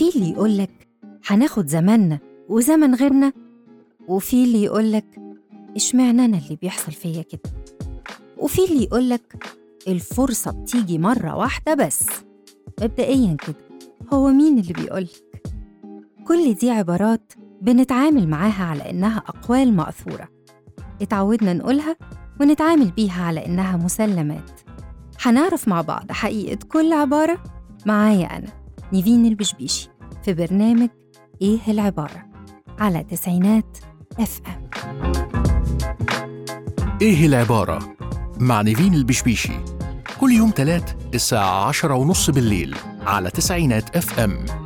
في اللي يقولك هناخد زماننا وزمن غيرنا وفي اللي يقولك اشمعنى أنا اللي بيحصل فيا كده وفي اللي يقولك الفرصة بتيجي مرة واحدة بس مبدئيا كده هو مين اللي بيقولك؟ كل دي عبارات بنتعامل معاها على إنها أقوال مأثورة اتعودنا نقولها ونتعامل بيها على إنها مسلمات هنعرف مع بعض حقيقة كل عبارة معايا أنا نيفين البشبيشي في برنامج إيه العبارة على تسعينات اف ام إيه العبارة؟ مع نيفين البشبيشي كل يوم تلات الساعة عشرة ونص بالليل على تسعينات اف ام